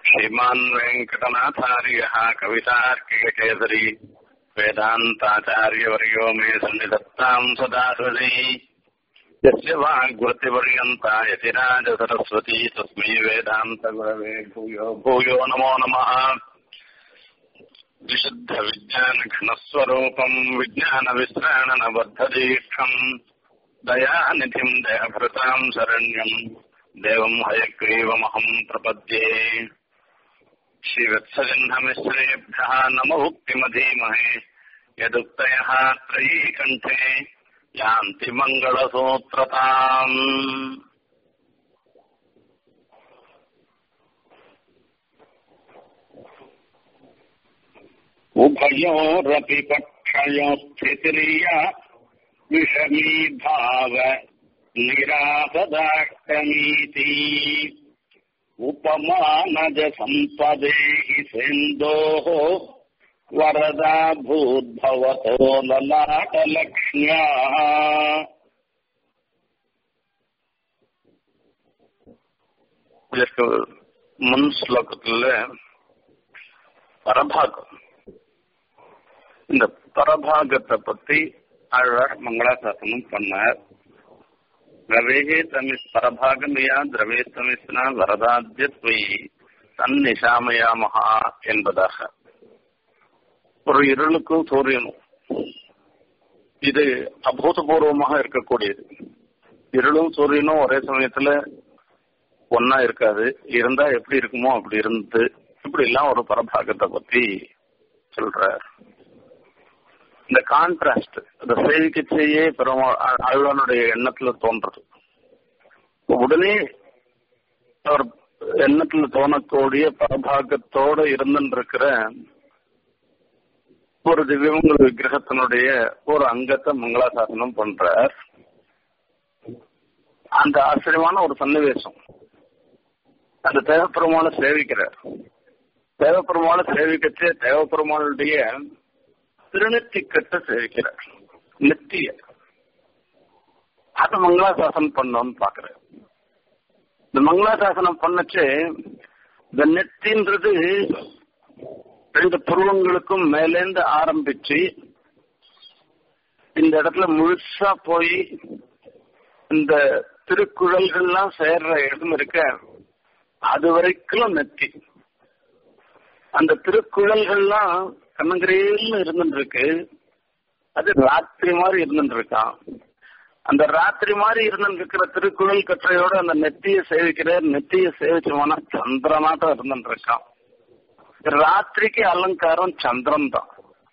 श्रीमान् वेङ्कटनाथार्यः कवितार्किककेसरी वेदान्ताचार्यवर्यो मे सन्निधत्ताम् सदा हृदि यस्य वाग्वृत्तिपर्यन्ता यतिराजसरस्वती तस्मै वेदान्तगुरवे भूयो भूयो नमो नमः विशुद्धविज्ञानघनस्वरूपम् विज्ञानविश्राणनबद्धदीक्षम् दयानिधिम् दयभृताम् शरण्यम् देवम् हयग्रीवमहम् प्रपद्ये श्रीवत्सजह्नमिश्रेभ्यः नमभुक्तिमधीमहे यदुक्तयः त्रयीकण्ठे यान्ति मङ्गलसूत्रताम् उभयोरपि पक्षयो स्थितिर्या विषमीभाव निरापदाष्टमीति उपमानज सम्पदे हि सेन्दोः वरदा भूद्भवतो ललाटलक्ष्म्याः இதற்கு முன் ஸ்லோகத்துல பரபாகம் இந்த பரபாகத்தை பத்தி ஆழ்வார் மங்களாசாசனம் பண்ணார் ரவேகே தமிஸ் பரபாகமையா திரவே தமிஸ்னா வரதாத்தியத்வை தன்னிஷாமயாமகா என்பதாக ஒரு இருளுக்கும் சூரியனும் இது அபூதபூர்வமாக இருக்கக்கூடியது இருளும் சூரியனும் ஒரே சமயத்துல ஒன்னா இருக்காது இருந்தா எப்படி இருக்குமோ அப்படி இருந்து இப்படி எல்லாம் ஒரு பரபாகத்தை பத்தி சொல்றார் இந்த கான்ட்ராஸ்ட் அந்த சேவிக்கச்சேயே பெருமா அழ்வானுடைய எண்ணத்துல தோன்றது உடனே அவர் எண்ணத்துல தோணக்கூடிய பரபாகத்தோட இருந்துருக்கிற ஒரு திவ்யமங்கல விக்கிரகத்தினுடைய ஒரு அங்கத்தை மங்களாசாசனம் பண்றார் அந்த ஆச்சரியமான ஒரு சன்னிவேசம் அந்த தேவப்பெருமான சேவிக்கிறார் தேவப்பெருமான சேவிக்கச்சே தேவப்பெருமானுடைய திருநெத்திக்கட்டை சேவிக்கிறார் நெத்திய அது மங்களாசாசனம் பண்ணோம்னு பாக்குறேன் இந்த மங்களாசாசனம் பண்ணச்சு இந்த நெத்தின்றது ரெண்டு புருவங்களுக்கும் மேலேந்து ஆரம்பிச்சு இந்த இடத்துல முழுசா போய் இந்த திருக்குழல்கள்லாம் சேர்ற இடம் இருக்க அது வரைக்கும் நெத்தி அந்த திருக்குழல்கள்லாம் கண்ணங்கிரேல்னு இருந்துட்டு இருக்கு அது ராத்திரி மாதிரி இருந்துட்டு இருக்கான் அந்த ராத்திரி மாதிரி இருந்துட்டு இருக்கிற திருக்குழல் கற்றையோட அந்த நெத்திய சேவிக்கிற நெத்திய சேவிச்சோம்னா சந்திரனாட்டம் இருந்துட்டு இருக்கான் ராத்திரிக்கு அலங்காரம் சந்திரன் தான்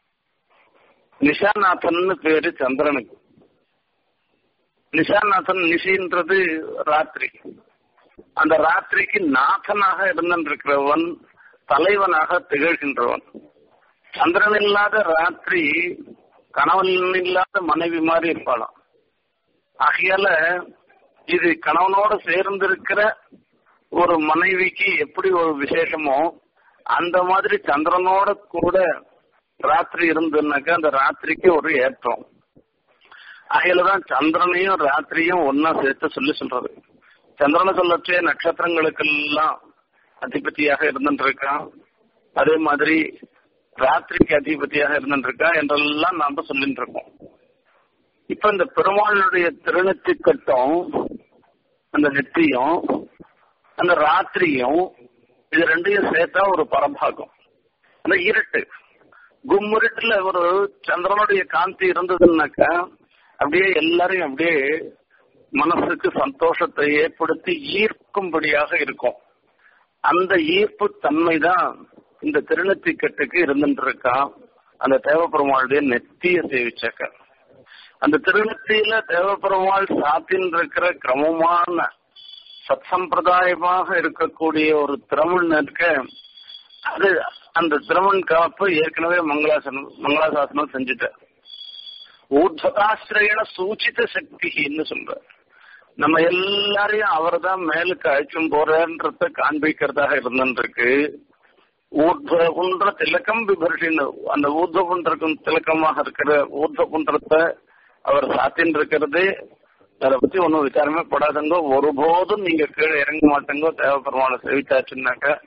நிஷாநாதன் பேரு சந்திரனுக்கு நிஷாநாதன் நிஷின்றது ராத்திரி அந்த ராத்திரிக்கு நாதனாக இருந்திருக்கிறவன் தலைவனாக திகழ்கின்றவன் சந்திரன் இல்லாத ராத்திரி கணவன் இல்லாத மனைவி மாதிரி இருப்பாளாம் ஆகையால இது கணவனோட சேர்ந்திருக்கிற ஒரு மனைவிக்கு எப்படி ஒரு விசேஷமோ அந்த மாதிரி சந்திரனோட கூட ராத்திரி இருந்துனாக்கா அந்த ராத்திரிக்கு ஒரு ஏற்றம் ஆகையிலதான் சந்திரனையும் ராத்திரியும் ஒன்னா சேர்த்து சொல்லி சொல்றது சந்திரனை சொல்லச்சே நட்சத்திரங்களுக்கெல்லாம் அதிபதியாக இருந்துட்டு இருக்கான் அதே மாதிரி ராத்திரிக்கு அதிபதியாக இருந்துட்டு இருக்கா என்றெல்லாம் நாம சொல்லிட்டு இருக்கோம் இப்ப இந்த பெருமாளுடைய திருநெத்தி கட்டம் அந்த நெத்தியும் அந்த ராத்திரியும் இது ரெண்டையும் சேர்த்தா ஒரு பரபாகம் அந்த இருட்டு கும்முருட்டுல ஒரு சந்திரனுடைய காந்தி இருந்ததுன்னாக்கா அப்படியே எல்லாரையும் அப்படியே மனசுக்கு சந்தோஷத்தை ஏற்படுத்தி ஈர்க்கும்படியாக இருக்கும் அந்த ஈர்ப்பு தன்மை தான் இந்த திருநெத்திக்கட்டுக்கு இருந்துட்டு இருக்கான் அந்த தேவப்பெருமாளுடைய நெத்திய சேவிச்சாக்க அந்த திருநெத்தியில தேவப்பெருமாள் சாத்தின் இருக்கிற கிரமமான சத் சம்பிரதாயமாக இருக்கக்கூடிய ஒரு திரமன் இருக்க அது அந்த திரமன் காப்பு ஏற்கனவே மங்களாசனம் மங்களாசாசனம் செஞ்சுட்டார் ஊர்ததாசிரியன சூச்சித சக்தின்னு சொல்ற நம்ம எல்லாரையும் அவர் தான் மேலுக்கு அழைச்சும் போறன்றத காண்பிக்கிறதாக இருந்துருக்கு ஊர்துவ குன்ற திலக்கம் விபர்ஷின்னு அந்த ஊர்துவ குன்றக்கும் திலக்கமாக இருக்கிற ஊர்துவ குன்றத்தை அவர் சாத்தின் இருக்கிறது அதை பத்தி ஒன்றும் விசாரமே படாதங்க ஒருபோதும் நீங்க கீழே இறங்க மாட்டேங்கோ தேவப்பெருமான சேவிச்சாச்சுன்னாக்கா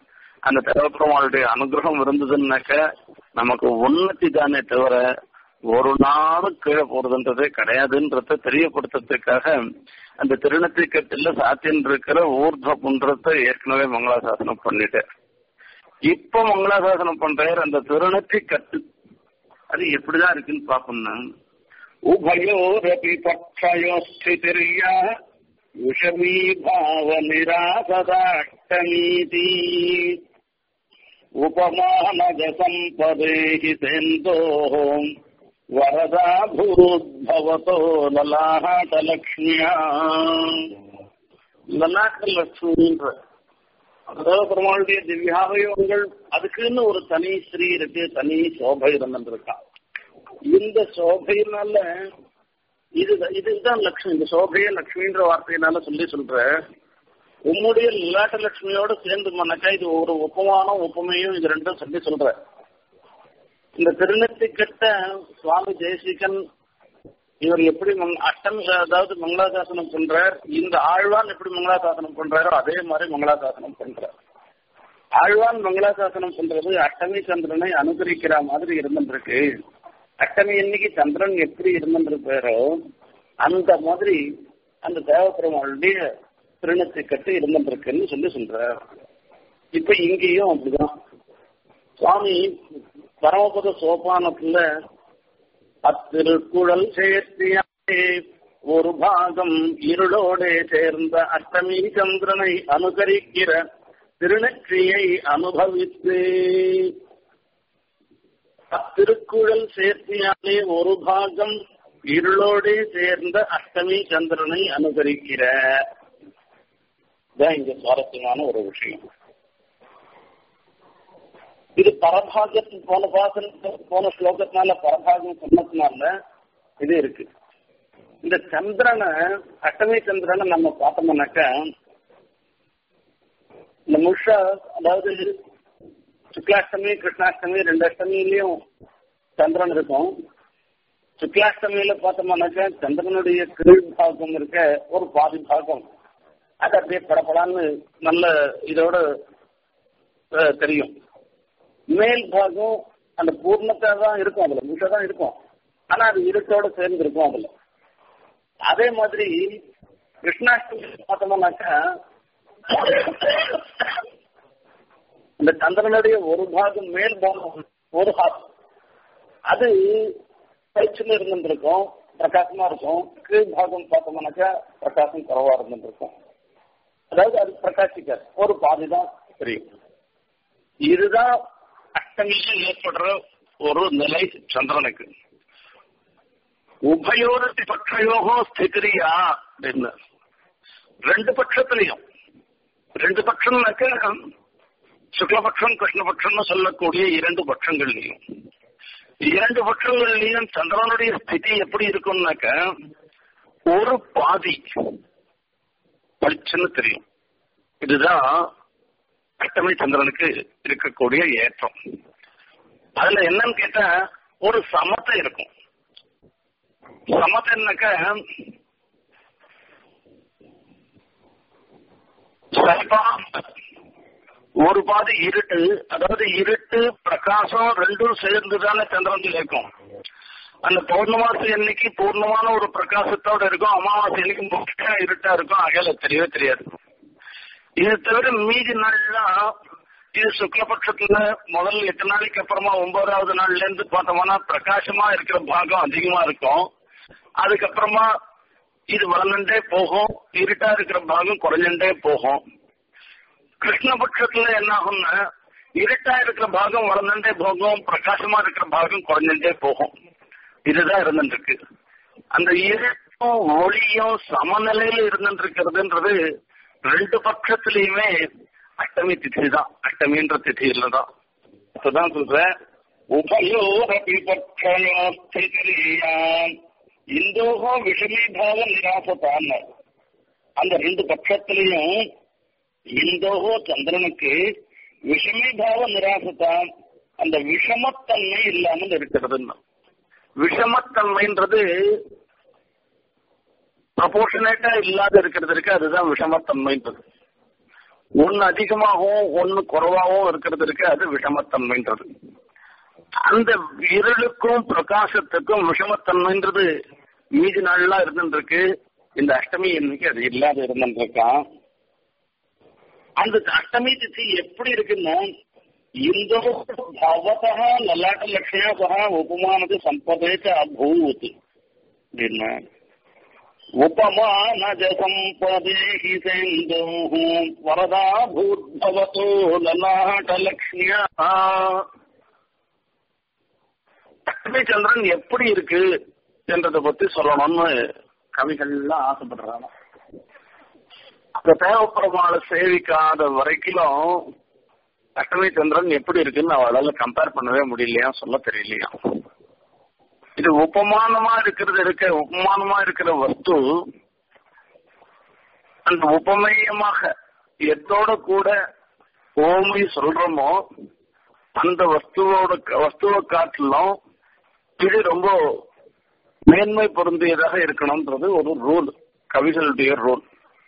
அந்த தேவப்பெருமாளுடைய அனுகிரகம் இருந்ததுன்னாக்க நமக்கு உன்னதி தானே தவிர ஒரு நாளும் கீழே போறதுன்றதே கிடையாதுன்றத தெரியப்படுத்துறதுக்காக அந்த திருநத்தை கட்டில சாத்தியன் இருக்கிற ஊர்துவ புன்றத்தை ஏற்கனவே மங்களாசாசனம் பண்ணிட்டார் இப்ப மங்களாசாசனம் பண்றாரு அந்த திருநத்தை கட்டு அது எப்படிதான் இருக்குன்னு பாக்கணும்னா உபயோரபி பட்சயோ ஸ்திதிரியா விஷமீ பாவ நிராசதாஷ்டமீதி उपमानज सम्पदेहि सेन्दोः वरदा भूद्भवतो ललाटलक्ष्म्या லலாட்டலட்சுமின்ற அதாவது பெருமாளுடைய திவ்யாவயவங்கள் அதுக்குன்னு ஒரு தனி ஸ்ரீ இருக்கு தனி சோபை இருந்துருக்கா இந்த சோபையினால இது இதுதான் லட்சுமி இந்த சோபைய லட்சுமின்ற வார்த்தையினால சொல்லி சொல்ற உம்முடைய லலாட்ட லட்சுமியோட சேர்ந்து மனக்கா இது ஒரு ஒப்பமானம் ஒப்புமையும் இது ரெண்டும் சொல்லி சொல்ற இந்த திருநெத்தி கட்ட சுவாமி ஜெயசீகன் இவர் எப்படி அட்டம் அதாவது மங்களாசாசனம் பண்றார் இந்த ஆழ்வான் எப்படி மங்களாசாசனம் பண்றாரோ அதே மாதிரி மங்களாசாசனம் பண்றார் ஆழ்வான் மங்களாசாசனம் பண்றது அஷ்டமி சந்திரனை அனுகரிக்கிற மாதிரி இருந்துருக்கு அஷ்டமி இன்னைக்கு சந்திரன் எப்படி இருந்துருப்பாரோ அந்த மாதிரி அந்த தேவப்பெருமாளுடைய திருணத்தை கட்டு இருந்துருக்குன்னு சொல்லி சொல்றார் இப்ப இங்கேயும் அப்படிதான் சுவாமி பரமபத சோபானத்துல அத்திருக்குழல் சேர்த்தியாலே ஒரு பாகம் இருளோடே சேர்ந்த அஷ்டமி சந்திரனை அனுகரிக்கிற திருநெற்றியை அனுபவித்து அத்திருக்குழல் சேர்த்தியாலே ஒரு பாகம் இருளோடே சேர்ந்த அஷ்டமி சந்திரனை அனுகரிக்கிற இதான் இங்க சுவாரஸ்யமான ஒரு விஷயம் இது பரபாகத்து போன பாசன் போன ஸ்லோகத்தினால பரபாகம் சொன்னதுனால இது இருக்கு இந்த சந்திரனை அஷ்டமி சந்திரனை நம்ம பார்த்தோம்னாக்கா இந்த முழுஷா அதாவது சுக்லாஷ்டமி கிருஷ்ணாஷ்டமி ரெண்டு அஷ்டமிலையும் சந்திரன் இருக்கும் சுக்லாஷ்டமியில பார்த்தோம்னாக்கா சந்திரனுடைய கீழ் பாகம் இருக்க ஒரு பாதி பாகம் அது அப்படியே படப்படான்னு நல்ல இதோட தெரியும் மேல் பாகம் அந்த பூர்ணத்தை தான் இருக்கும் அதுல முஷ தான் இருக்கும் ஆனா அது இருட்டோட சேர்ந்து இருக்கும் அதுல அதே மாதிரி கிருஷ்ணாஷ்டமி பார்த்தோம்னாக்கா இந்த சந்திரனுடைய ஒரு பாகம் மேல் பாகம் ஒரு ஹாஃப் அது பயிற்சியில் இருந்துருக்கும் பிரகாசமா இருக்கும் கீழ் பாகம் பார்த்தோம்னாக்கா பிரகாசம் குறவா இருந்துருக்கும் அதாவது அது பிரகாசிக்காது ஒரு பாதி தான் தெரியும் இதுதான் அஷ்டமியில் ஏற்படுற ஒரு நிலை சந்திரனுக்கு உபயோரத்தி பட்சயோகோ ஸ்திகிரியா அப்படின்னு ரெண்டு பட்சத்திலையும் ரெண்டு பட்சம்னாக்க சுக்லபட்சம் கிருஷ்ணபட்சம்னு சொல்லக்கூடிய இரண்டு பட்சங்கள்லையும் இரண்டு பட்சங்கள்லையும் சந்திரனுடைய ஸ்திதி எப்படி இருக்கும்னாக்க ஒரு பாதி பளிச்சுன்னு தெரியும் இதுதான் அட்டமை சந்திரனுக்கு இருக்கக்கூடிய ஏற்றம் அதுல என்னன்னு கேட்டா ஒரு சமத்தை இருக்கும் சமத்தைனாக்க ஒரு பாதி இருட்டு அதாவது இருட்டு பிரகாசம் ரெண்டும் சேர்ந்துதானே சந்திரன் இருக்கும் அந்த பௌர்ணமாசி அன்னைக்கு பூர்ணமான ஒரு பிரகாசத்தோட இருக்கும் அமாவாசை அன்னைக்கு முக்கிய இருட்டா இருக்கும் அகையில தெரியவே தெரியாது இது தவிர மீதி நாள்லாம் இது சுக்லபட்சத்துல முதல் எட்டு நாளைக்கு அப்புறமா ஒன்பதாவது நாள்ல இருந்து பார்த்தோம்னா பிரகாசமா இருக்கிற பாகம் அதிகமா இருக்கும் அதுக்கப்புறமா இது வளர்ந்துட்டே போகும் இருட்டா இருக்கிற பாகம் குறைஞ்சுட்டே போகும் கிருஷ்ணபட்சத்துல என்ன ஆகும்னா இருட்டா இருக்கிற பாகம் வளர்ந்துட்டே போகும் பிரகாசமா இருக்கிற பாகம் குறைஞ்சுட்டே போகும் இதுதான் இருந்துட்டு இருக்கு அந்த இருட்டும் ஒளியும் சமநிலையில இருந்துட்டு இருக்கிறதுன்றது ரெண்டு பட்சத்திலயுமே அஷ்டமி திதி தான் அஷ்டமின்ற திதியில தான் அதுதான் சொல்றேன் உபயோகி பட்சயோஸ்திரியான் இந்தோகோ விஷமீபாவ நிராசத்தான் அந்த ரெண்டு பட்சத்திலையும் இந்தோகோ சந்திரனுக்கு விஷமீபாவ நிராசத்தான் அந்த விஷமத்தன்மை இல்லாமல் இருக்கிறதுன்னு விஷமத்தன்மைன்றது ப்ரொபோர்ஷனேட்டா இல்லாத இருக்கிறது இருக்கு அதுதான் விஷமத்தன்மைன்றது ஒன்னு அதிகமாகவும் ஒன்னு குறைவாகவும் இருக்கிறது இருக்கு அது விஷமத்தன்மைன்றது அந்த இருளுக்கும் பிரகாசத்துக்கும் விஷமத்தன்மைன்றது மீதி நாள்லாம் இருந்துருக்கு இந்த அஷ்டமி இன்னைக்கு அது இல்லாத இருந்துருக்கான் அந்த அஷ்டமி திதி எப்படி இருக்குன்னா இந்தோ பவதः லலாட்ட லட்சணா சக உபமானது சம்பதேச்ச அபூத் அப்படின்னா उपमानज सम्पदे हि सेन्दुः वरदा भूद्भवतो ललाटलक्ष्म्या சந்திரன் எப்படி இருக்கு என்றதை பத்தி சொல்லணும்னு கவிகள்லாம் ஆசைப்படுறாங்க அந்த தேவப்பெருமாளை சேவிக்காத வரைக்கும் அஷ்டமி சந்திரன் எப்படி இருக்குன்னு அவளால கம்பேர் பண்ணவே முடியலையா சொல்ல தெரியலையா இது உபமானமா இருக்கிறது இருக்க உபமானமா இருக்கிற வஸ்து அந்த உபமேயமாக எதோட கூட ஓமை சொல்றோமோ அந்த வஸ்துவோட வஸ்துவை காட்டிலும் இது ரொம்ப மேன்மை பொருந்தியதாக இருக்கணும்ன்றது ஒரு ரூல் கவிகளுடைய ரூல்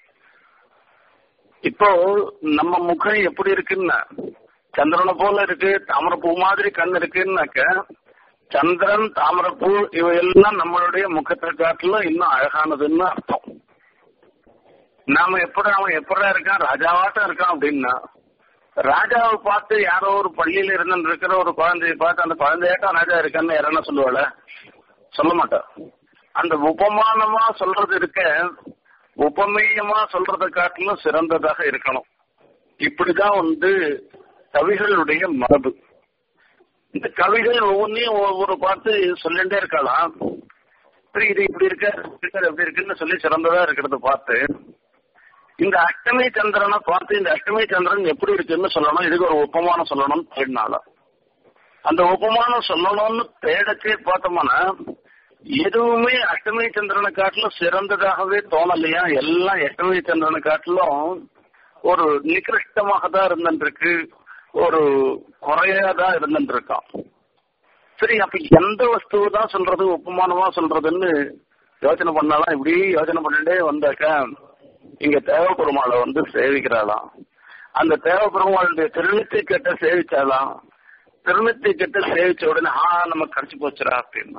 இப்போ நம்ம முகம் எப்படி இருக்குன்னா சந்திரனை போல இருக்கு தாமரப்பூ மாதிரி கண் இருக்குன்னாக்க சந்திரன் தாமரப்பூ இவையெல்லாம் நம்மளுடைய முகத்தை காட்டிலும் இன்னும் அழகானதுன்னு அர்த்தம் நாம எப்படி அவன் எப்படா இருக்கான் ராஜாவாட்டம் இருக்கான் அப்படின்னா ராஜாவை பார்த்து யாரோ ஒரு பள்ளியில இருந்து இருக்கிற ஒரு குழந்தைய பார்த்து அந்த குழந்தையாட்டம் ராஜா இருக்கான்னு யாரன்னா சொல்லுவாள சொல்ல மாட்டான் அந்த உபமானமா சொல்றது இருக்க உபமேயமா சொல்றதை காட்டிலும் சிறந்ததாக இருக்கணும் இப்படிதான் வந்து கவிகளுடைய மரபு இந்த கவிகள் ஒவ்வொன்றையும் ஒவ்வொரு பார்த்து சொல்லிட்டே இருக்கலாம் சரி இது இப்படி இருக்க இப்படி எப்படி இருக்குன்னு சொல்லி சிறந்ததா இருக்கிறத பார்த்து இந்த அஷ்டமி சந்திரனை பார்த்து இந்த அஷ்டமி சந்திரன் எப்படி இருக்குன்னு சொல்லணும் இதுக்கு ஒரு உப்பமானம் சொல்லணும்னு தேடினாலும் அந்த உபமானம் சொல்லணும்னு தேடச்சே பார்த்தோம்னா எதுவுமே அஷ்டமி சந்திரனை காட்டிலும் சிறந்ததாகவே தோணலையா எல்லாம் அஷ்டமி சந்திரனை காட்டிலும் ஒரு நிகிருஷ்டமாக தான் இருந்துருக்கு ஒரு குறையாதான் இருந்துருக்கான் சரி அப்ப எந்த வஸ்துவை தான் சொல்றது உப்பமானமா சொல்றதுன்னு யோசனை பண்ணாலாம் இப்படி யோசனை பண்ணிட்டே வந்தாக்க இங்க தேவபெருமாளை வந்து சேவிக்கிறாளாம் அந்த தேவபெருமாளுடைய திருநெத்தி கட்ட சேவிச்சாலாம் திருநெத்தி கட்ட சேவிச்ச உடனே ஆ நம்ம கடிச்சு போச்சுரா அப்படின்னா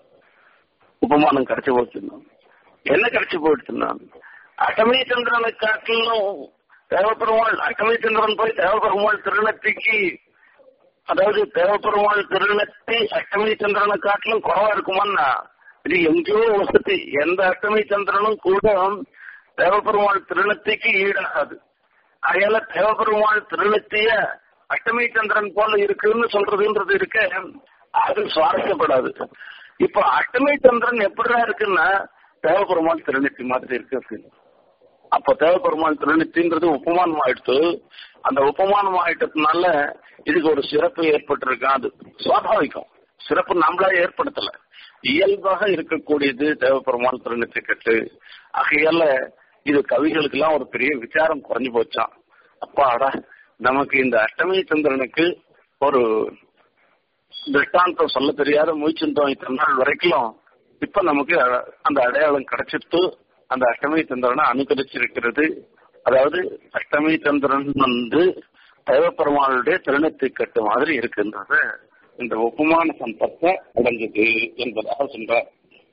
உபமானம் கடிச்சு போச்சுன்னா என்ன கடிச்சு போயிடுச்சுன்னா அட்டமி சந்திரனை காட்டிலும் தேவப்பெருமாள் அட்டமி சந்திரன் போய் தேவப்பெருமாள் திருநெத்திக்கு அதாவது தேவப்பெருமாள் திருநெத்தி அஷ்டமி சந்திரனை காட்டிலும் குறவா இருக்குமான்னா இது எங்கேயோ வசதி எந்த அஷ்டமி சந்திரனும் கூட தேவப்பெருமாள் திருநெத்திக்கு ஈடாகாது அதனால தேவப்பெருமாள் திருநெத்திய அஷ்டமி சந்திரன் போல இருக்குன்னு சொல்றதுன்றது இருக்க அது சுவாரஸ்யப்படாது இப்ப அஷ்டமி சந்திரன் எப்படிதான் இருக்குன்னா தேவப்பெருமாள் திருநெத்தி மாதிரி இருக்கு அப்படின்னு அப்ப தேவப்பெருமாள் திருநெத்தின்றது உபமானம் ஆயிடுத்து அந்த உபமானம் ஆயிட்டதுனால இதுக்கு ஒரு சிறப்பு ஏற்பட்டிருக்கான் அது சுவாபாவிகம் சிறப்பு நம்மளா ஏற்படுத்தல இயல்பாக இருக்கக்கூடியது தேவப்பெருமாள் திருநெத்தி கட்டு ஆகையால இது கவிகளுக்கு எல்லாம் ஒரு பெரிய விசாரம் குறைஞ்சு போச்சான் அப்பாடா நமக்கு இந்த அஷ்டமி சந்திரனுக்கு ஒரு திருஷ்டாந்தம் சொல்ல தெரியாத முயற்சிந்தோம் இத்தனை நாள் வரைக்கும் இப்ப நமக்கு அந்த அடையாளம் கிடைச்சிட்டு அந்த அஷ்டமி சந்திரனை அனுகரிச்சிருக்கிறது அதாவது அஷ்டமி சந்திரன் வந்து தேவப்பெருமாளுடைய திருநத்தை கட்டு மாதிரி இருக்கின்றது இந்த உபமான சம்பத்தை அடைஞ்சது என்பதாக சொல்றார்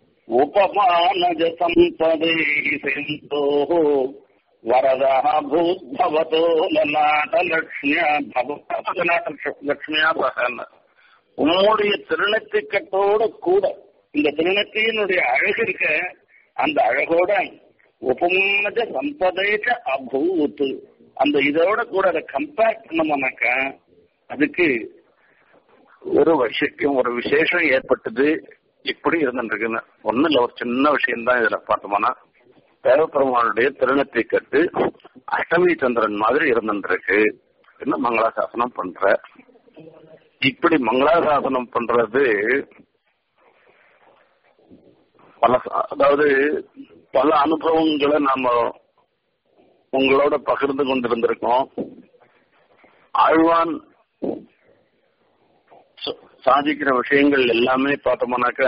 உபமானஜ சம்பதே சிந்தோ வரதா பூத்பவதோ லலாட்ட லட்சுமியா லட்சுமியா பகன உம்முடைய திருநெத்திக்கட்டோட கூட இந்த திருநெத்தியினுடைய அழகு இருக்க அந்த அழகோட உபமானஜ சம்பதேச்ச அபூத் அந்த இதோட கூட அதை கம்பேர் பண்ணோம்னாக்க அதுக்கு ஒரு வைசிஷ்டியம் ஒரு விசேஷம் ஏற்பட்டது இப்படி இருந்துருக்குன்னு ஒன்னும் இல்ல ஒரு சின்ன விஷயம் தான் இதுல பார்த்தோம்னா தேவப்பெருமானுடைய திருநத்தை கட்டு அஷ்டமி சந்திரன் மாதிரி இருந்துருக்கு என்ன மங்களாசாசனம் பண்ற இப்படி மங்களாசாசனம் பண்றது பல அதாவது பல அனுபவங்களை நாம உங்களோட பகிர்ந்து கொண்டிருந்திருக்கோம் ஆழ்வான் சாதிக்கிற விஷயங்கள் எல்லாமே பார்த்தோம்னாக்க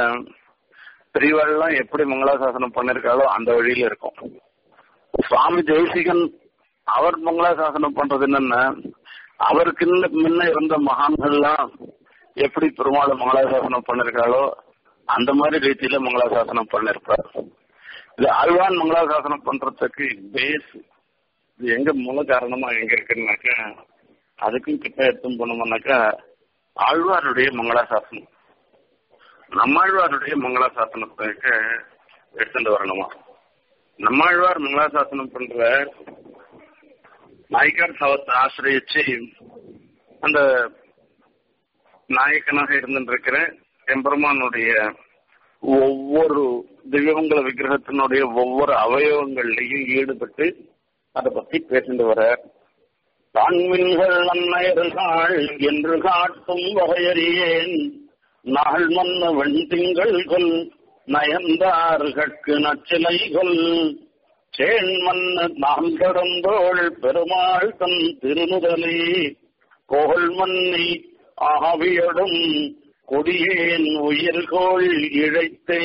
பெரியவாள்லாம் எப்படி மங்களாசாசனம் பண்ணிருக்காளோ அந்த வழியில இருக்கும் சுவாமி தேசிகன் அவர் மங்களாசாசனம் பண்றது என்னன்னா அவருக்கு முன்ன இருந்த மகான்கள்லாம் எப்படி பெருமாள் மங்களாசாசனம் பண்ணிருக்காளோ அந்த மாதிரி ரீதியில மங்களாசாசனம் பண்ணிருப்பார் இது ஆழ்வான் மங்களாசாசனம் பண்றதுக்கு பேஸ் இது எங்க மூல காரணமா எங்க இருக்குன்னாக்கா அதுக்கும் கிட்ட எடுத்து போனோம்னாக்கா ஆழ்வாருடைய மங்களாசாசனம் நம்மாழ்வாருடைய மங்களாசாசனத்துக்கு எடுத்துட்டு வரணுமா நம்மாழ்வார் மங்களாசாசனம் பண்ற நாய்க்கார் சவத்தை ஆசிரியச்சு அந்த நாயக்கனாக இருந்துருக்கிற எம்பெருமானுடைய ஒவ்வொரு திவ்யமங்கல விக்கிரகத்தினுடைய ஒவ்வொரு அவயவங்கள்லையும் ஈடுபட்டு அதை பத்தி பேசிட்டு வர தான்மின்கள் அந்நயர்கள் என்று காட்டும் வகையறியேன் நாள் மன்ன வெண்திங்கள் கொல் நயந்தார்கட்கு நச்சிலைகள் சேன் மன்ன நாம் கடந்தோள் பெருமாள் தன் திருமுதலே கோல் மன்னி ஆவியடும் கொடியேன் உயிர்கோள் இழைத்தே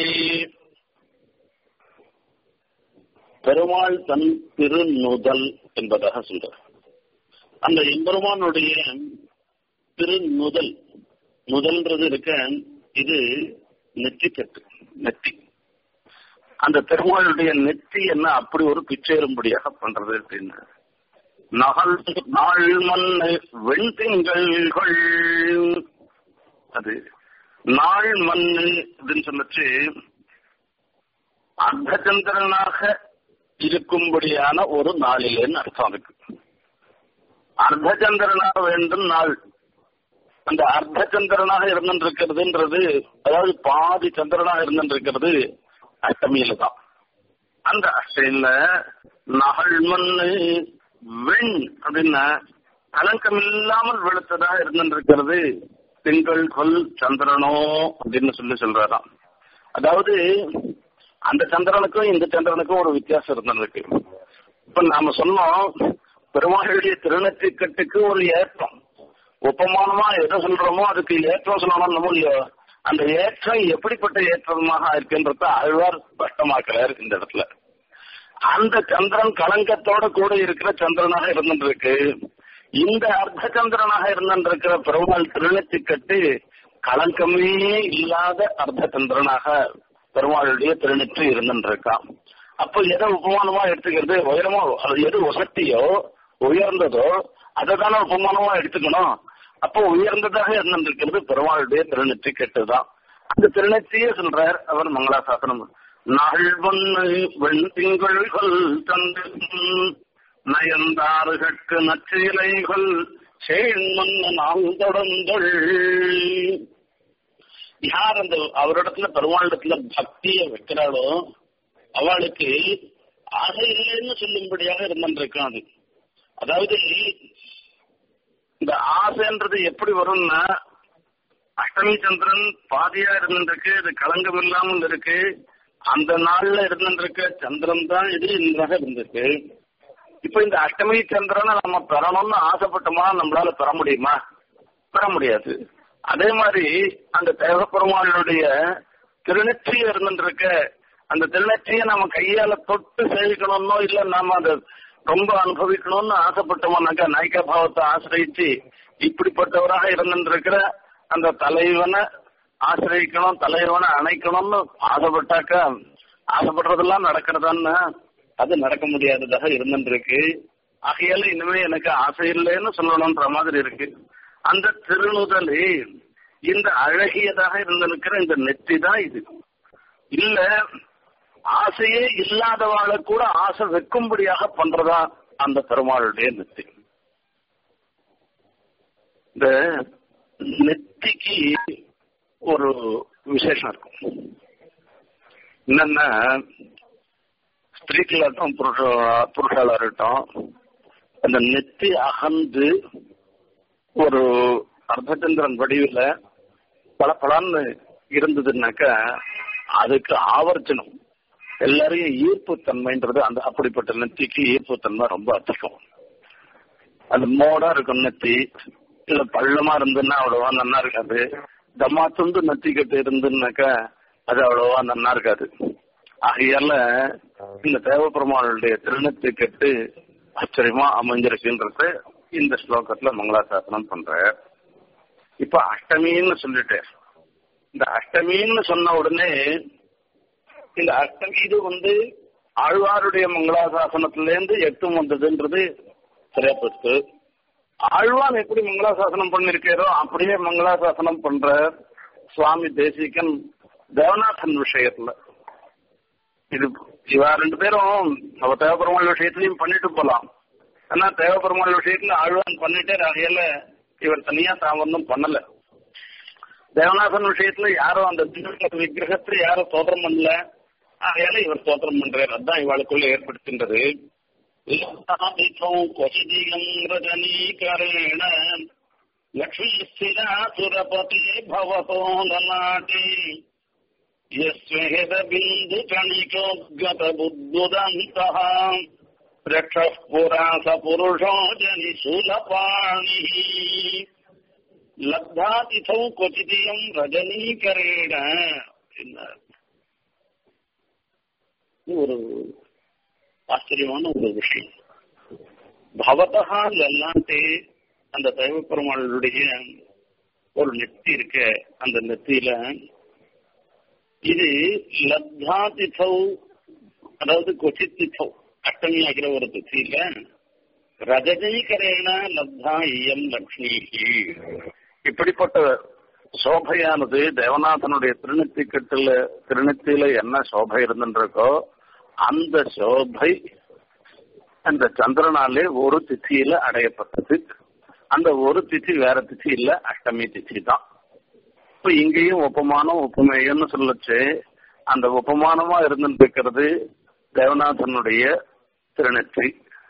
பெருமாள் தன் திருநுதல் என்பதாக சொல்றார் அந்த எம்பெருமானுடைய திருநுதல் முதல்ன்றது இருக்க இது நெற்றிக்கட்டு நெத்தி அந்த பெருமாளுடைய நெத்தி என்ன அப்படி ஒரு பிச்சேரும்படியாக பண்றது அப்படின்னு நகல் நாள் மண்ணு வெண்திங்கள்கள் அது நாள் மண்ணு அப்படின்னு சொன்னச்சு அர்த்தச்சந்திரனாக இருக்கும்படியான ஒரு நாளிலேன்னு அர்த்தம் அதுக்கு அர்த்தச்சந்திரனாக வேண்டும் நாள் அந்த அர்த்த சந்திரனாக இருந்திருக்கிறதுன்றது அதாவது பாதி சந்திரனாக இருந்திருக்கிறது அஷ்டமியில தான் அந்த அஷ்டமியில நகல் மண்ணு வெண் அப்படின்னா கலங்கம் இல்லாமல் வெளுத்ததாக இருந்திருக்கிறது திங்கள் கொல் சந்திரனோ அப்படின்னு சொல்லி சொல்றாராம் அதாவது அந்த சந்திரனுக்கும் இந்த சந்திரனுக்கும் ஒரு வித்தியாசம் இருந்திருக்கு இப்ப நாம சொன்னோம் பெருமாளுடைய திருநெற்றிக்கட்டுக்கு ஒரு ஏற்றம் ஒப்பமானமா எதை சொல்றோமோ அதுக்கு ஏற்றம் சொல்லணும் இல்லையோ அந்த ஏற்றம் எப்படிப்பட்ட ஏற்றமாக இருக்குன்றத ஆழ்வார் ஸ்பஷ்டமாக்கிறார் இந்த இடத்துல அந்த சந்திரன் கலங்கத்தோட கூட இருக்கிற சந்திரனாக இருந்துருக்கு இந்த அர்த்த சந்திரனாக இருந்திருக்கிற பெருமாள் திருநெற்றிக்கட்டு கலங்கமே இல்லாத அர்த்த சந்திரனாக பெருமாளுடைய திருநெற்றி இருந்துருக்கான் அப்போ எதை உபமானமா எடுத்துக்கிறது உயரமா அது எது வசத்தியோ உயர்ந்ததோ அதை தானே உபமானமா எடுத்துக்கணும் அப்போ உயர்ந்ததாக இருந்திருக்கிறது பெருமாளுடைய திருநெற்றி கெட்டுதான் அந்த திருநெற்றியே சொல்றார் அவர் மங்களாசாசனம் நாள்வண்ணு வெண்திங்கள்கள் தந்து நயந்தாறுகட்கு நச்சிலைகள் சேண்மன்ன நாம் தொடர்ந்தள் யார் அந்த அவரிடத்துல பெருமாளிடத்துல பக்திய வைக்கிறாளோ அவளுக்கு ஆசை இல்லைன்னு சொல்லும்படியாக இருந்திருக்கான் அது அதாவது இந்த ஆசைன்றது எப்படி வரும்னா அஷ்டமி சந்திரன் பாதியா இருந்திருக்கு இது களங்கம் இல்லாமல் இருக்கு அந்த நாள்ல இருந்திருக்க சந்திரன் தான் இது இன்றாக இருந்திருக்கு இப்ப இந்த அஷ்டமி சந்திரனை நம்ம பெறணும்னு ஆசைப்பட்டோமா நம்மளால பெற முடியுமா பெற முடியாது அதே மாதிரி அந்த தேவப்பெருமாளுடைய திருநெற்றி இருந்துருக்க அந்த திருநெற்றியை நம்ம கையால தொட்டு சேவிக்கணும்னோ இல்ல நாம அதை ரொம்ப அனுபவிக்கணும்னு ஆசைப்பட்டோம்னாக்கா நாய்க்கா பாவத்தை ஆசிரியிச்சு இப்படிப்பட்டவராக இருந்துருக்கிற அந்த தலைவனை ஆசிரியக்கணும் தலைவனை அணைக்கணும்னு ஆசைப்பட்டாக்கா ஆசைப்படுறதெல்லாம் நடக்கிறதான்னு அது நடக்க முடியாததாக இருந்துருக்கு ஆகையால இனிமே எனக்கு ஆசை இல்லைன்னு சொல்லணும்ன்ற மாதிரி இருக்கு அந்த திருநுதலே இந்த அழகியதாக இருந்திருக்கிற இந்த நெற்றி தான் இது இல்ல ஆசையே இல்லாதவாளை கூட ஆசை வைக்கும்படியாக பண்றதா அந்த பெருமாளுடைய நெத்தி இந்த நெத்திக்கு ஒரு விசேஷம் இருக்கும் என்னன்னா ஸ்திரீக்களாகட்டும் புருஷ புருஷாளா இருக்கட்டும் அந்த நெத்தி அகந்து ஒரு அர்த்தச்சந்திரன் வடிவில் பல பலன்னு இருந்ததுன்னாக்கா அதுக்கு ஆவர்ஜனம் எல்லாரையும் ஈர்ப்பு தன்மைன்றது அந்த அப்படிப்பட்ட நெத்திக்கு ஈர்ப்பு தன்மை ரொம்ப அதிகம் அது மோடா இருக்கும் நெத்தி இல்ல பள்ளமா இருந்துன்னா அவ்வளவா நன்னா இருக்காது தம்மா துண்டு நெத்தி கட்டு இருந்துன்னாக்கா அது அவ்வளவா நன்னா இருக்காது ஆகையால இந்த தேவப்பெருமாளுடைய திருநெத்தி கட்டு ஆச்சரியமா அமைஞ்சிருக்குன்றது இந்த ஸ்லோகத்துல மங்களாசாசனம் பண்ற இப்ப அஷ்டமின்னு சொல்லிட்டு இந்த அஷ்டமின்னு சொன்ன உடனே இந்த அஷ்டமி இது வந்து ஆழ்வாருடைய மங்களாசாசனத்திலேருந்து எட்டு வந்ததுன்றது சரியா போச்சு ஆழ்வான் எப்படி மங்களாசாசனம் பண்ணிருக்காரோ அப்படியே மங்களாசாசனம் பண்ற சுவாமி தேசிகன் தேவநாதன் விஷயத்துல இது இவா ரெண்டு பேரும் அவ தேவபெருமாள் விஷயத்திலையும் பண்ணிட்டு போலாம் ஆனா தேவபெருமாள் விஷயத்துல ஆழ்வான் பண்ணிட்டே ஆகையில இவர் தனியா தான் ஒன்றும் பண்ணல தேவநாதன் விஷயத்துல யாரும் அந்த விக்கிரகத்துல யாரும் சோதரம் பண்ணல ஆகையால இவர் சோதரம் பண்றாரு அதான் இவாளுக்குள்ள ஏற்படுத்தின்றது கொசிதிகம் ரஜனீகரேண லக்ஷ்மீஸ்திரா சுரபதி பவதோ லலாட்டி यस्वेद बिन्दु कणिकोद्गत बुद्बुदन्तः रक्षः पुरा स पुरुषो जनि शूलपाणिः लब्धातिथौ क्वचिदियम् रजनीकरेण ஒரு ஆச்சரியமான ஒரு விஷயம் பவதா லல்லாண்டே அந்த தெய்வ பெருமாளுடைய ஒரு நெத்தி இருக்க அந்த நெத்தியில இது லப்தா திசௌ அதாவது கொச்சித் திசௌ அஷ்டமி ஆகிற ஒரு திசையில ரஜனீகரேன லப்தா இயம் லக்ஷ்மி இப்படிப்பட்ட சோபையானது தேவநாதனுடைய திருநெத்தி கட்டுல திருநெத்தியில என்ன சோபை இருந்துருக்கோ அந்த சோபை அந்த சந்திரனாலே ஒரு திதியில அடையப்பட்டது அந்த ஒரு திதி வேற திதி இல்ல அஷ்டமி திதி தான் இப்ப இங்கேயும் உபமானம் உபமேயம்னு சொல்லச்சு அந்த உபமானமா இருந்துருக்கிறது தேவநாதனுடைய திருநெற்றி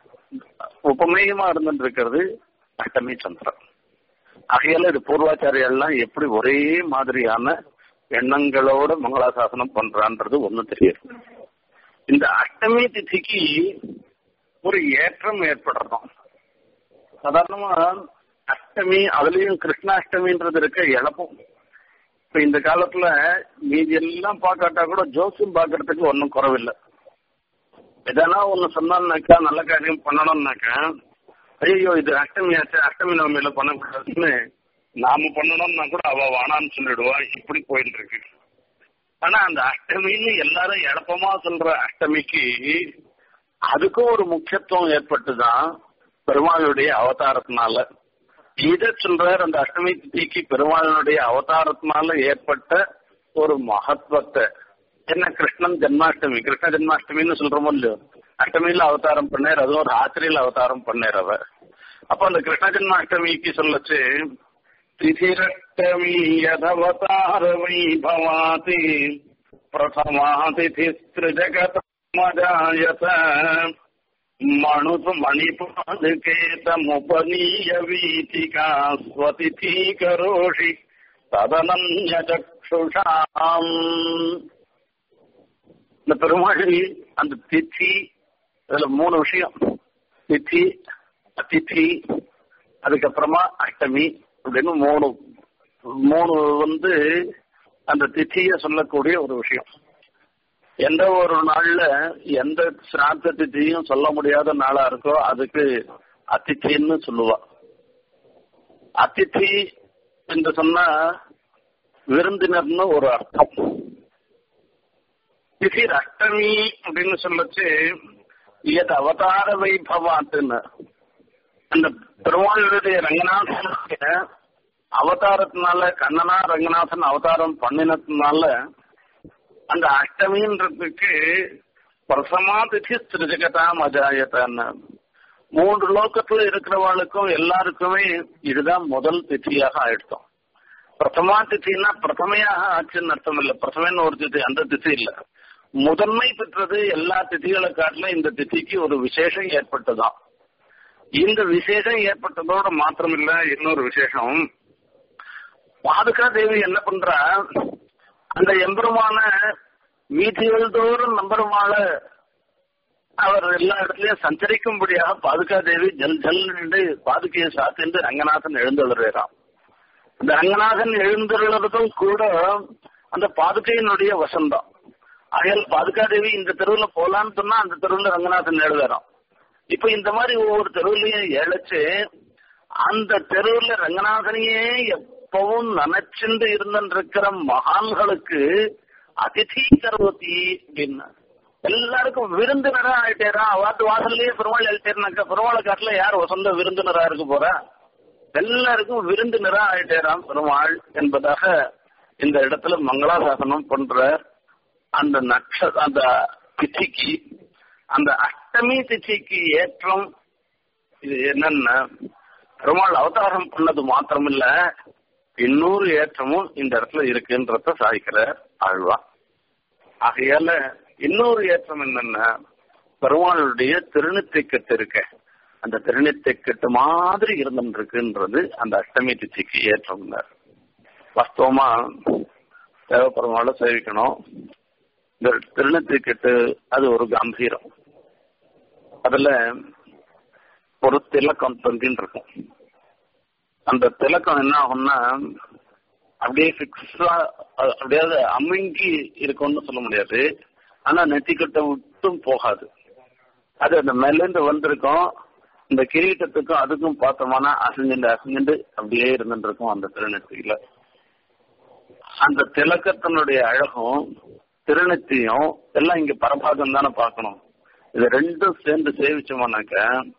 உபமேயமா இருந்துருக்கிறது அஷ்டமி சந்திரன் ஆகையால இது பூர்வாச்சாரியெல்லாம் எப்படி ஒரே மாதிரியான எண்ணங்களோட மங்களாசாசனம் பண்றான்றது ஒண்ணு தெரியுது இந்த அஷ்டமி திதிக்கு ஒரு ஏற்றம் ஏற்படுறதும் சாதாரணமா அஷ்டமி அதுலயும் கிருஷ்ணாஷ்டமின்றது இருக்க இழப்பும் இப்ப இந்த காலத்துல மீதி எல்லாம் பார்க்காட்டா கூட ஜோசியம் பாக்குறதுக்கு ஒன்றும் குறவில்லை எதனா ஒண்ணு சொன்னான்னாக்கா நல்ல காரியம் பண்ணணும்னாக்கா ஐயோ இது அஷ்டமி ஆச்சு அஷ்டமி நவமியில பண்ணக்கூடாதுன்னு நாம பண்ணணும்னா கூட அவ வானான்னு சொல்லிடுவா இப்படி போயிட்டு இருக்கு ஆனா அந்த அஷ்டமின்னு எல்லாரும் எளப்பமா சொல்ற அஷ்டமிக்கு அதுக்கும் ஒரு முக்கியத்துவம் ஏற்பட்டுதான் பெருமாளுடைய அவதாரத்தினால இதை சொல்றார் அந்த அஷ்டமி திதிக்கு பெருமாளுடைய அவதாரத்தினால ஏற்பட்ட ஒரு மகத்துவத்தை என்ன கிருஷ்ணன் ஜென்மாஷ்டமி கிருஷ்ண ஜென்மாஷ்டமின்னு சொல்றோமோ இல்லையோ அஷ்டமியில அவதாரம் பண்ணார் அதுவும் ராத்திரியில அவதாரம் பண்ணார் அவர் அப்ப அந்த கிருஷ்ண ஜென்மாஷ்டமிக்கு சொல்லச்சு திதிரஷ்டமி யதவதார வைபவாதி பிரதமா திதிஸ்திருஜகத மஜாயத மணுது மணிபாதுகேதமுபனீய வீதிகா ஸ்வதிதி கரோஷி ததனன்ய சக்ஷுஷாம் இந்த பெருமாள் அந்த திதி இதுல மூணு விஷயம் திதி அதிதி அதுக்கப்புறமா அஷ்டமி அப்படின்னு மூணு மூணு வந்து அந்த திதிய சொல்லக்கூடிய ஒரு விஷயம் எந்த ஒரு நாள்ல எந்த சிராத்த திதியும் சொல்ல முடியாத நாளா இருக்கோ அதுக்கு அதித்தின்னு சொல்லுவா அதித்தி என்று சொன்னா விருந்தினர்னு ஒரு அர்த்தம் திதிர் அஷ்டமி அப்படின்னு சொல்லச்சு இது அவதார வைபவாத்துன்னு அந்த பெருமாளுடைய ரங்கநாதனுடைய அவதாரத்தினால கண்ணனா ரங்கநாதன் அவதாரம் பண்ணினதுனால அந்த அஷ்டமின்றதுக்கு பிரசமா திதி திருஜகதாம் அஜாயத்தான்னு மூன்று லோக்கத்துல இருக்கிறவாளுக்கும் எல்லாருக்குமே இதுதான் முதல் திதியாக ஆயிடுத்தோம் பிரதமா திதினா பிரதமையாக ஆச்சுன்னு அர்த்தம் இல்ல பிரதமன்னு ஒரு திதி அந்த திதி இல்ல முதன்மை பெற்றது எல்லா திதிகளை காட்டிலும் இந்த திதிக்கு ஒரு விசேஷம் ஏற்பட்டுதான் இந்த விசேஷம் ஏற்பட்டதோட மாத்திரம் இல்ல இன்னொரு விசேஷம் பாதுகா தேவி என்ன பண்றா அந்த எம்பெருமான வீதிகள் தோறும் நம்பெருமாள அவர் எல்லா இடத்துலயும் சஞ்சரிக்கும்படியாக பாதுகா தேவி ஜல் ஜல் என்று பாதுகையை சாத்திட்டு ரங்கநாதன் எழுந்தருறாம் இந்த ரங்கநாதன் எழுந்துள்ளதும் கூட அந்த பாதுகையினுடைய வசந்தம் ஆகையால் பாதுகா தேவி இந்த தெருவுல போலான்னு சொன்னா அந்த தெருவுல ரங்கநாதன் எழுதுறான் இப்ப இந்த மாதிரி ஒவ்வொரு தெருவுலயும் இழைச்சு அந்த தெருவுல ரங்கநாதனையே எப்பவும் நினைச்சுண்டு இருந்திருக்கிற மகான்களுக்கு அதிதி கருவத்தி அப்படின்னா எல்லாருக்கும் விருந்தினரா ஆயிட்டேரா அவாத்து வாசல்லையே பெருமாள் எழுத்தேர்னாக்கா பெருமாளை காட்டுல யார் சொந்த விருந்தினரா இருக்க போறா எல்லாருக்கும் விருந்தினரா ஆயிட்டேராம் பெருமாள் என்பதாக இந்த இடத்துல மங்களாசாசனம் பண்ற அந்த நட்ச அந்த திதிக்கு அந்த அஷ்டமி திதிக்கு ஏற்றம் இது என்னன்னா பெருமாள் அவதாரம் பண்ணது மாத்திரமில்ல இன்னொரு ஏற்றமும் இந்த இடத்துல இருக்குன்றத சாய்க்கிற ஆழ்வா ஆகையால இன்னொரு ஏற்றம் என்னன்னா பெருமாளுடைய திருநெத்திக்கட்டு இருக்க அந்த திருநெத்திக்கட்டு மாதிரி இருந்துருக்குன்றது அந்த அஷ்டமி திதிக்கு ஏற்றம் வாஸ்தவமா தேவப்பெருமாளை சேவிக்கணும் இந்த திருநெத்திக்கட்டு அது ஒரு கம்பீரம் அதுல ஒரு திலக்கம் தொங்கின்னு இருக்கும் அந்த திலக்கம் என்ன ஆகும்னா அப்படியே பிக்ஸா அப்படியே அமுங்கி இருக்கும்னு சொல்ல முடியாது ஆனா நெத்திக்கட்டை விட்டும் போகாது அது அந்த மேலேருந்து வந்திருக்கும் இந்த கிரீட்டத்துக்கும் அதுக்கும் பார்த்தோம்னா அசைஞ்சுண்டு அசைஞ்சுண்டு அப்படியே இருந்துட்டு இருக்கும் அந்த திருநெத்தியில அந்த திலக்கத்தினுடைய அழகும் திருநெத்தியும் எல்லாம் இங்க பரபாகம் தானே பார்க்கணும் இது ரெண்டும் சேர்ந்து சேவிச்சோம்னாக்க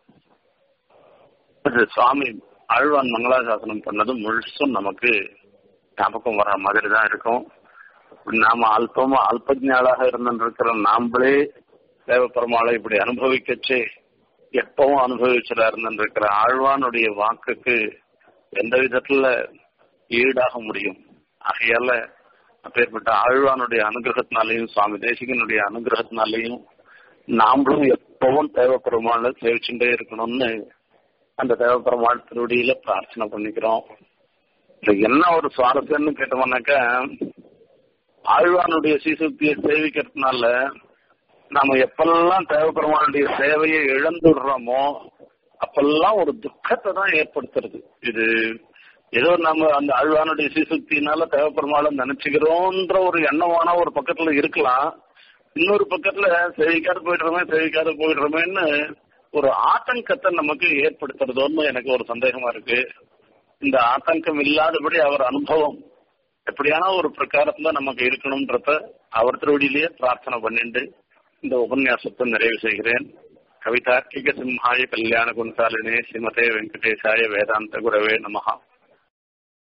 சுவாமி ஆழ்வான் மங்களாசாசனம் பண்ணது முழுசும் நமக்கு ஞாபகம் வர மாதிரி தான் இருக்கும் நாம அல்பமா அல்பஜாளாக இருந்திருக்கிற நாம்ளே தேவப்பெருமாளை இப்படி அனுபவிக்கச்சு எப்பவும் அனுபவிச்சதா இருந்திருக்கிற ஆழ்வானுடைய வாக்குக்கு எந்த விதத்துல ஈடாக முடியும் ஆகையால அப்பேற்பட்ட ஆழ்வானுடைய அனுகிரகத்தினாலையும் சுவாமி தேசிகனுடைய அனுகிரகத்தினாலையும் நாமளும் எப்பவும் தேவப்பெருமாளை சேவிச்சுட்டே இருக்கணும்னு அந்த தேவப்பெருமாள் திருவடியில பிரார்த்தனை பண்ணிக்கிறோம் இது என்ன ஒரு சுவாரஸ்யம்னு கேட்டோம்னாக்கா ஆழ்வானுடைய சீசுக்தியை சேவிக்கிறதுனால நாம எப்பெல்லாம் தேவப்பெருமானுடைய சேவையை இழந்துடுறோமோ அப்பெல்லாம் ஒரு துக்கத்தை தான் ஏற்படுத்துறது இது ஏதோ நம்ம அந்த ஆழ்வானுடைய சீசுக்தினால தேவப்பெருமாளை நினைச்சுக்கிறோன்ற ஒரு எண்ணமான ஒரு பக்கத்துல இருக்கலாம் இன்னொரு பக்கத்துல சேவிக்காத போயிடுறோமே சேவிக்காத போயிடுறோமேன்னு ஒரு ஆத்தங்கத்தை நமக்கு ஏற்படுத்துறதோன்னு எனக்கு ஒரு சந்தேகமா இருக்கு இந்த ஆத்தங்கம் இல்லாதபடி அவர் அனுபவம் எப்படியான ஒரு பிரகாரத்துல நமக்கு இருக்கணும்ன்றத அவர் திருவடியிலேயே பிரார்த்தனை பண்ணிட்டு இந்த உபன்யாசத்தை நிறைவு செய்கிறேன் கவிதார்க்கிக சிம்ஹாய கல்யாண குணசாலினே ஸ்ரீமதே வெங்கடேசாய வேதாந்த குரவே நமஹா